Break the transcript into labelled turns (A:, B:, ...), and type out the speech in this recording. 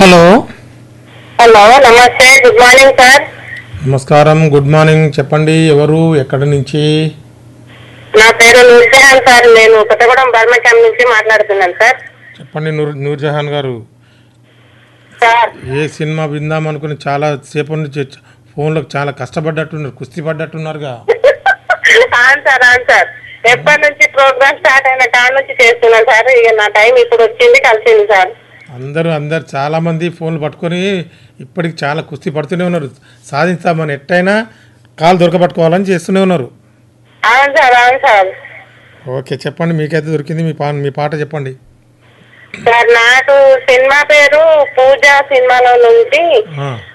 A: hello
B: hello నమస్తే good morning sir
A: నమస్కారం good morning చెప్పండి ఎవరు ఎక్కడి నుంచి
B: నా పేరు నూర్జహాన్ సార్ నేను కొత్తగూడెం బర్మా క్యాంప్ నుంచి మాట్లాడుతున్నాను సార్
A: చెప్పండి నూర్ నూర్జహాన్ గారు
B: సార్
A: ఏ సినిమా విందాం అనుకుని చాలా సేపటి నుంచి ఫోన్లో చాలా కష్టపడ్డట్టున్నారు కుస్తీ పడ్డట్టున్నారుగా
B: అవును సార్ అవును సార్ ఎప్పటి నుంచి ప్రోగ్రామ్ స్టార్ట్ అయిన కాడ నుంచి చేస్తున్నాను సార్ ఇక నా టైం ఇప్పుడు వచ్చింది కలిసింది సార్
A: అందరూ అందరు చాలా మంది ఫోన్లు పట్టుకొని ఇప్పటికి చాలా కుస్తీ పడుతూనే ఉన్నారు సాధిస్తామని ఎట్టయినా కాలు దొరకబట్టుకోవాలని చేస్తూనే ఉన్నారు
B: అవును సార్ అవును సార్
A: ఓకే చెప్పండి మీకైతే దొరికింది మీ పా మీ పాట చెప్పండి
B: సార్ నాకు సినిమా పేరు పూజ సినిమాలో నుంచి
A: ఆ,